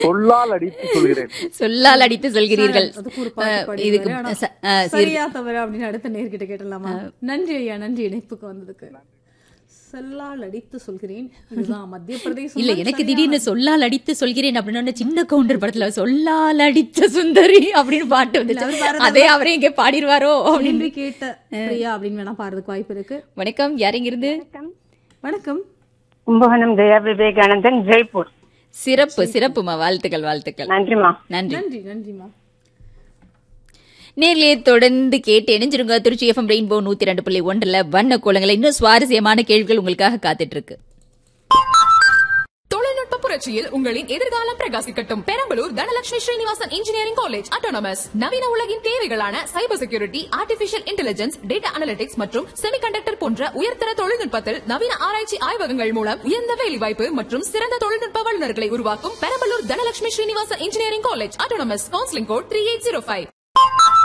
சொல்லால் அடித்து சொல்கிறேன் சொல்லால் அடித்து சொல்கிறீர்கள் அதுக்கு ஒரு பாட்டு அஹ், பாடிடுவாரு. இதுக்கு ஆனா, ச- அஹ், சரி. சரியா தவறா அப்படின்னு அடுத்த நேர்கிட்ட கேட்டலாமா நன்றி ஐயா நன்றி இணைப்புக்கு வந்ததுக்கு செல்லால் அடித்து சொல்கிறேன் இதுதான் மத்திய பிரதேசம் இல்ல தான் எனக்கு சரியான- திடீர்னு சொல்லால் அடித்து சொல்கிறேன் அப்படின்னு சின்ன கவுண்டர் படத்துல சொல்லால் அடித்த சுந்தரி அப்படின்னு பாட்டு அவர் வந்துச்சு பாரத- அதே அவரே இங்க பாடிடுவாரோ அப்படின்னு கேள்வி கேட்ட பிரியா அப்படின்னு வேணா பாடுறதுக்கு வாய்ப்பு இருக்கு வணக்கம் யாருங்க இருந்து வணக்கம் கும்பகோணம் ஜெயா விவேகானந்தன் ஜெய்ப்பூர் சிறப்பு சிறப்புமா வாழ்த்துக்கள் வாழ்த்துக்கள் நன்றிமா நன்றி நன்றி நன்றிமா நேர்லயே தொடர்ந்து கேட்டு இணைஞ்சிருங்க திருச்சி எஃப்எம் ரெயின்போ நூத்தி ரெண்டு புள்ளி ஒன்றுல வண்ண கோலங்களை இன்னும் சுவாரஸ்யமான கேள்விகள் உங்களுக்காக காத்துட்டு இருக்கு தொழில்நுட்ப புரட்சியில் உங்களின் எதிர்காலம் பிரகாசிக்கட்டும் Perambalur Dhanalakshmi Srinivasan engineering college autonomous நவீன உலகின் தேவைகளான cyber security artificial intelligence data analytics மற்றும் செமிகண்டக்டர் போன்ற உயர்தர தொழில்நுட்பத்தில் நவீன ஆராய்ச்சி ஆய்வகங்கள் மூலம் உயர்ந்த வேலைவாய்ப்பு மற்றும் சிறந்த தொழில்நுட்ப வல்லுநர்களை உருவாக்கும் Perambalur Dhanalakshmi Srinivasan engineering college autonomous counselling code three eight zero five